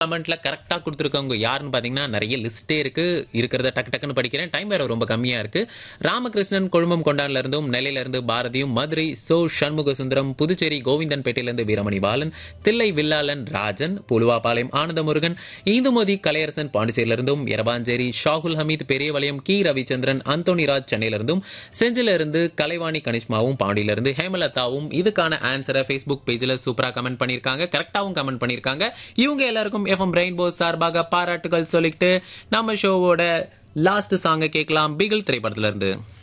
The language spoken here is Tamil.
கமெண்ட்ல கரெக்டா கொடுத்துருக்கவங்க யாருன்னு பாத்தீங்கன்னா நிறைய லிஸ்டே இருக்கு இருக்கிறத டக்கு டக்குன்னு படிக்கிறேன் டைம் வேற ரொம்ப கம்மியா இருக்கு ராமகிருஷ்ணன் கொழும்பம் கொண்டான்ல இருந்தும் நெல்லையில இருந்து பாரதியும் மதுரை சோ சண்முக சுந்தரம் புதுச்சேரி கோவிந்தன்பேட்டையில இருந்து வீரமணி பாலன் தில்லை வில்லாளன் ராஜன் புலுவாபாளையம் ஆனந்தமுருகன் இந்துமதி கலையரசன் பாண்டிச்சேரியில இருந்தும் எரபாஞ்சேரி ஷாகுல் ஹமீத் பெரியவளையம் கி ரவிச்சந்திரன் அந்தோனிராஜ் சென்னையில இருந்தும் செஞ்சில இருந்து கலைவாணி கனிஷ்மாவும் பாண்டியில இருந்து ஹேமலதாவும் இதுக்கான ஆன்சரை ஃபேஸ்புக் பேஜ்ல சூப்பரா கமெண்ட் பண்ணிருக்காங்க கரெக்டாவும் கமெண்ட் பண்ணிருக்காங்க இவங்க எல்லாருக்கும் எஃப்எம் ரெயின்போ சார்பாக பாராட்டுகள் சொல்லிட்டு நம்ம ஷோவோட லாஸ்ட் சாங்கை கேட்கலாம் பிகில் திரைப்படத்துல இருந்து